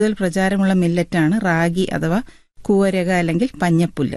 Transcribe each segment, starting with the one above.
കൂടുതൽ പ്രചാരമുള്ള മില്ലറ്റാണ് റാഗി അഥവാ കൂവരക അല്ലെങ്കിൽ പഞ്ഞപ്പുല്ല്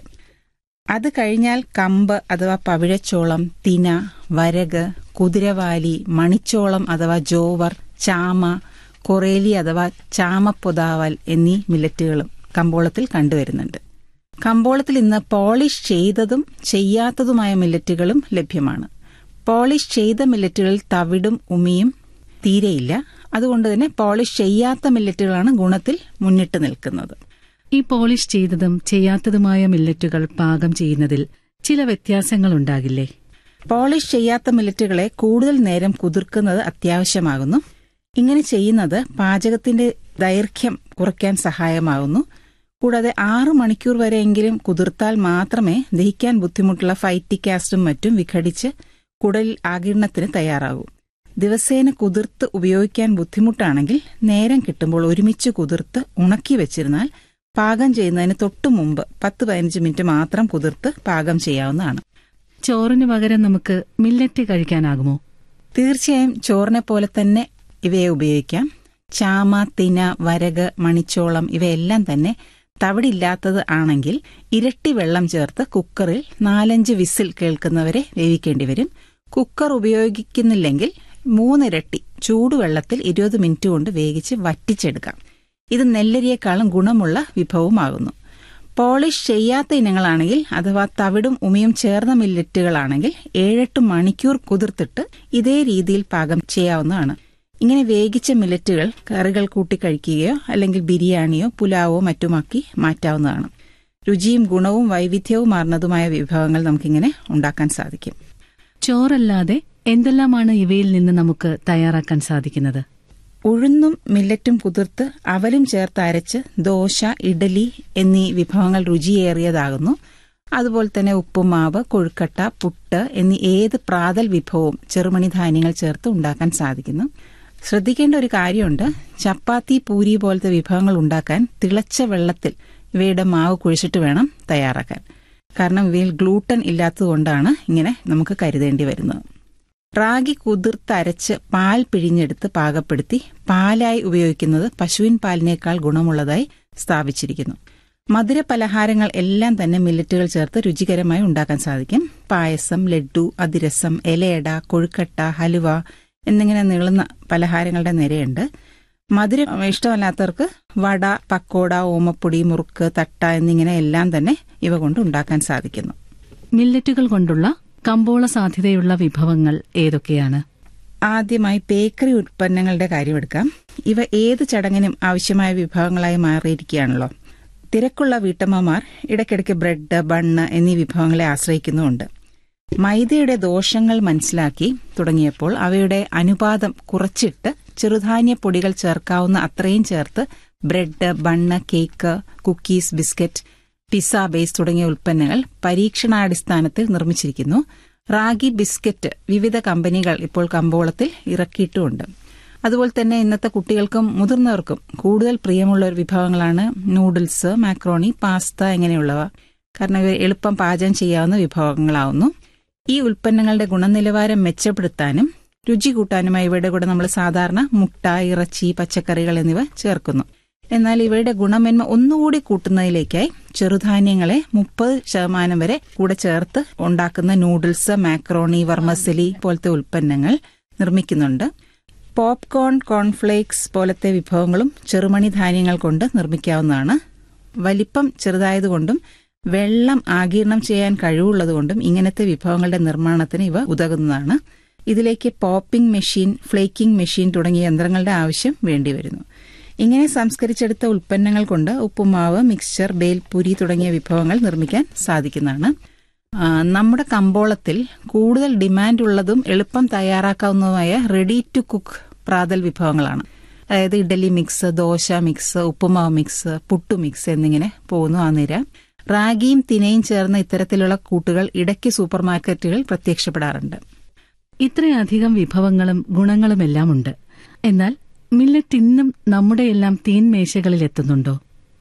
അത് കഴിഞ്ഞാൽ കമ്പ് അഥവാ പവിഴച്ചോളം തിന വരക് കുതിരവാലി മണിച്ചോളം അഥവാ ജോവർ ചാമ കൊറേലി അഥവാ ചാമപ്പൊതാവൽ എന്നീ മില്ലറ്റുകളും കമ്പോളത്തിൽ കണ്ടുവരുന്നുണ്ട് കമ്പോളത്തിൽ ഇന്ന് പോളിഷ് ചെയ്തതും ചെയ്യാത്തതുമായ മില്ലറ്റുകളും ലഭ്യമാണ് പോളിഷ് ചെയ്ത മില്ലറ്റുകളിൽ തവിടും ഉമിയും തീരെയില്ല അതുകൊണ്ട് തന്നെ പോളിഷ് ചെയ്യാത്ത മില്ലറ്റുകളാണ് ഗുണത്തിൽ മുന്നിട്ട് നിൽക്കുന്നത് ഈ പോളിഷ് ചെയ്തതും ചെയ്യാത്തതുമായ മില്ലറ്റുകൾ പാകം ചെയ്യുന്നതിൽ ചില വ്യത്യാസങ്ങൾ ഉണ്ടാകില്ലേ പോളിഷ് ചെയ്യാത്ത മില്ലറ്റുകളെ കൂടുതൽ നേരം കുതിർക്കുന്നത് അത്യാവശ്യമാകുന്നു ഇങ്ങനെ ചെയ്യുന്നത് പാചകത്തിന്റെ ദൈർഘ്യം കുറയ്ക്കാൻ സഹായമാകുന്നു കൂടാതെ ആറ് മണിക്കൂർ വരെയെങ്കിലും കുതിർത്താൽ മാത്രമേ ദഹിക്കാൻ ബുദ്ധിമുട്ടുള്ള ഫൈറ്റിക് ആസിഡും മറ്റും വിഘടിച്ച് കുടലിൽ ആകിരണത്തിന് തയ്യാറാകൂ ദിവസേന കുതിർത്ത് ഉപയോഗിക്കാൻ ബുദ്ധിമുട്ടാണെങ്കിൽ നേരം കിട്ടുമ്പോൾ ഒരുമിച്ച് കുതിർത്ത് ഉണക്കി വെച്ചിരുന്നാൽ പാകം ചെയ്യുന്നതിന് തൊട്ടു മുമ്പ് പത്ത് പതിനഞ്ച് മിനിറ്റ് മാത്രം കുതിർത്ത് പാകം ചെയ്യാവുന്നതാണ് ചോറിന് പകരം നമുക്ക് മില്ലറ്റ് കഴിക്കാനാകുമോ തീർച്ചയായും ചോറിനെ പോലെ തന്നെ ഇവയെ ഉപയോഗിക്കാം ചാമ തിന വരക് മണിച്ചോളം ഇവയെല്ലാം തന്നെ തവിടില്ലാത്തത് ആണെങ്കിൽ ഇരട്ടി വെള്ളം ചേർത്ത് കുക്കറിൽ നാലഞ്ച് വിസിൽ കേൾക്കുന്നവരെ വേവിക്കേണ്ടി വരും കുക്കർ ഉപയോഗിക്കുന്നില്ലെങ്കിൽ മൂന്നിരട്ടി ചൂടുവെള്ളത്തിൽ ഇരുപത് മിനിറ്റ് കൊണ്ട് വേവിച്ച് വറ്റിച്ചെടുക്കാം ഇത് നെല്ലരിയേക്കാളും ഗുണമുള്ള വിഭവമാകുന്നു പോളിഷ് ചെയ്യാത്ത ഇനങ്ങളാണെങ്കിൽ അഥവാ തവിടും ഉമിയും ചേർന്ന മില്ലറ്റുകളാണെങ്കിൽ ഏഴെട്ട് മണിക്കൂർ കുതിർത്തിട്ട് ഇതേ രീതിയിൽ പാകം ചെയ്യാവുന്നതാണ് ഇങ്ങനെ വേവിച്ച മില്ലറ്റുകൾ കറികൾ കൂട്ടി കഴിക്കുകയോ അല്ലെങ്കിൽ ബിരിയാണിയോ പുലാവോ മറ്റുമാക്കി മാറ്റാവുന്നതാണ് രുചിയും ഗുണവും വൈവിധ്യവുമാർന്നതുമായ വിഭവങ്ങൾ നമുക്കിങ്ങനെ ഉണ്ടാക്കാൻ സാധിക്കും ചോറല്ലാതെ എന്തെല്ലാമാണ് ഇവയിൽ നിന്ന് നമുക്ക് തയ്യാറാക്കാൻ സാധിക്കുന്നത് ഉഴുന്നും മില്ലറ്റും കുതിർത്ത് അവലും ചേർത്ത് അരച്ച് ദോശ ഇഡലി എന്നീ വിഭവങ്ങൾ രുചിയേറിയതാകുന്നു അതുപോലെ തന്നെ ഉപ്പുമാവ് കൊഴുക്കട്ട പുട്ട് എന്നീ ഏത് പ്രാതൽ വിഭവവും ചെറുമണി ധാന്യങ്ങൾ ചേർത്ത് ഉണ്ടാക്കാൻ സാധിക്കുന്നു ശ്രദ്ധിക്കേണ്ട ഒരു കാര്യമുണ്ട് ചപ്പാത്തി പൂരി പോലത്തെ വിഭവങ്ങൾ ഉണ്ടാക്കാൻ തിളച്ച വെള്ളത്തിൽ ഇവയുടെ മാവ് കുഴിച്ചിട്ട് വേണം തയ്യാറാക്കാൻ കാരണം ഇവയിൽ ഗ്ലൂട്ടൻ ഇല്ലാത്തതുകൊണ്ടാണ് ഇങ്ങനെ നമുക്ക് കരുതേണ്ടി വരുന്നത് റാഗി കുതിർത്തരച്ച് പാൽ പിഴിഞ്ഞെടുത്ത് പാകപ്പെടുത്തി പാലായി ഉപയോഗിക്കുന്നത് പശുവിൻ പാലിനേക്കാൾ ഗുണമുള്ളതായി സ്ഥാപിച്ചിരിക്കുന്നു മധുര പലഹാരങ്ങൾ എല്ലാം തന്നെ മില്ലറ്റുകൾ ചേർത്ത് രുചികരമായി ഉണ്ടാക്കാൻ സാധിക്കും പായസം ലഡ്ഡു അതിരസം ഇലയട കൊഴുക്കട്ട ഹലുവ എന്നിങ്ങനെ നീളുന്ന പലഹാരങ്ങളുടെ നിരയുണ്ട് മധുരം ഇഷ്ടമല്ലാത്തവർക്ക് വട പക്കോട ഓമപ്പൊടി മുറുക്ക് തട്ട എന്നിങ്ങനെ എല്ലാം തന്നെ ഇവ കൊണ്ട് ഉണ്ടാക്കാൻ സാധിക്കുന്നു മില്ലറ്റുകൾ കൊണ്ടുള്ള കമ്പോള സാധ്യതയുള്ള വിഭവങ്ങൾ ഏതൊക്കെയാണ് ആദ്യമായി ബേക്കറി ഉൽപ്പന്നങ്ങളുടെ കാര്യമെടുക്കാം ഇവ ഏത് ചടങ്ങിനും ആവശ്യമായ വിഭവങ്ങളായി മാറിയിരിക്കുകയാണല്ലോ തിരക്കുള്ള വീട്ടമ്മമാർ ഇടയ്ക്കിടയ്ക്ക് ബ്രെഡ് ബണ്ണ് എന്നീ വിഭവങ്ങളെ ആശ്രയിക്കുന്നുമുണ്ട് മൈദയുടെ ദോഷങ്ങൾ മനസ്സിലാക്കി തുടങ്ങിയപ്പോൾ അവയുടെ അനുപാതം കുറച്ചിട്ട് ചെറുധാന്യ പൊടികൾ ചേർക്കാവുന്ന അത്രയും ചേർത്ത് bread bun cake cookies biscuit pizza base തുടങ്ങിയ ഉൽപ്പന്നങ്ങൾ പരീക്ഷണാടിസ്ഥാനത്തിൽ നിർമ്മിച്ചിരിക്കുന്നു റാഗി ബിസ്ക്കറ്റ് വിവിധ കമ്പനികൾ ഇപ്പോൾ കമ്പോളത്തിൽ ഇറക്കിയിട്ടുമുണ്ട് അതുപോലെ തന്നെ ഇന്നത്തെ കുട്ടികൾക്കും മുതിർന്നവർക്കും കൂടുതൽ പ്രിയമുള്ള ഒരു വിഭവങ്ങളാണ് നൂഡിൽസ് മാക്രോണി പാസ്ത ഇങ്ങനെയുള്ളവ കാരണം ഇവ എളുപ്പം പാചകം ചെയ്യാവുന്ന വിഭവങ്ങളാവുന്നു ഈ ഉൽപ്പന്നങ്ങളുടെ ഗുണനിലവാരം മെച്ചപ്പെടുത്താനും രുചി കൂട്ടാനുമായി ഇവയുടെ കൂടെ നമ്മൾ സാധാരണ മുട്ട ഇറച്ചി പച്ചക്കറികൾ എന്നിവ ചേർക്കുന്നു എന്നാൽ ഇവയുടെ ഗുണമേന്മ ഒന്നുകൂടി കൂട്ടുന്നതിലേക്കായി ചെറുധാന്യങ്ങളെ മുപ്പത് ശതമാനം വരെ കൂടെ ചേർത്ത് ഉണ്ടാക്കുന്ന നൂഡിൽസ് മാക്രോണി വർമസലി പോലത്തെ ഉൽപ്പന്നങ്ങൾ നിർമ്മിക്കുന്നുണ്ട് പോപ്കോൺ കോൺഫ്ലേക്സ് പോലത്തെ വിഭവങ്ങളും ചെറുമണി ധാന്യങ്ങൾ കൊണ്ട് നിർമ്മിക്കാവുന്നതാണ് വലിപ്പം ചെറുതായതുകൊണ്ടും വെള്ളം ആഗീരണം ചെയ്യാൻ കഴിവുള്ളതുകൊണ്ടും ഇങ്ങനത്തെ വിഭവങ്ങളുടെ നിർമ്മാണത്തിന് ഇവ ഉതകുന്നതാണ് ഇതിലേക്ക് പോപ്പിംഗ് മെഷീൻ ഫ്ലേക്കിംഗ് മെഷീൻ തുടങ്ങിയ യന്ത്രങ്ങളുടെ ആവശ്യം വേണ്ടിവരുന്നു ഇങ്ങനെ സംസ്കരിച്ചെടുത്ത ഉൽപ്പന്നങ്ങൾ കൊണ്ട് ഉപ്പുമാവ് മിക്സ്ചർ ബേൽപുരി തുടങ്ങിയ വിഭവങ്ങൾ നിർമ്മിക്കാൻ സാധിക്കുന്നതാണ് ആ, നമ്മുടെ കമ്പോളത്തിൽ കൂടുതൽ ഡിമാൻഡ് ഉള്ളതും എളുപ്പം തയ്യാറാക്കാവുന്നതുമായ റെഡി ടു കുക്ക് പ്രാതൽ വിഭവങ്ങളാണ് അതായത് idli mix dosa mix uppumavu mix puttu mix എന്നിങ്ങനെ പോകുന്നു ആ നിര റാഗിയും തിനയും ചേർന്ന ഇത്തരത്തിലുള്ള കൂട്ടുകൾ ഇടയ്ക്ക് സൂപ്പർ മാർക്കറ്റുകൾ പ്രത്യക്ഷപ്പെടാറുണ്ട് ഇത്രയധികം വിഭവങ്ങളും ഗുണങ്ങളുമെല്ലാം ഉണ്ട് എന്നാൽ മില്ലറ്റ് ഇന്നും നമ്മുടെയെല്ലാം തീൻമേശകളിൽ എത്തുന്നുണ്ടോ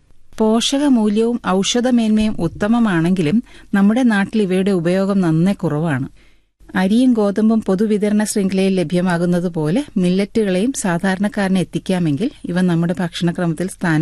പോഷകമൂല്യവും ഔഷധമേന്മയും ഉത്തമമാണെങ്കിലും നമ്മുടെ നാട്ടിൽ ഇവയുടെ ഉപയോഗം നന്നേ കുറവാണ് അരിയും ഗോതമ്പും പൊതുവിതരണ ശൃംഖലയിൽ ലഭ്യമാകുന്നതുപോലെ മില്ലറ്റുകളെയും സാധാരണക്കാരന് എത്തിക്കാമെങ്കിൽ ഇവ നമ്മുടെ ഭക്ഷണക്രമത്തിൽ സ്ഥാനം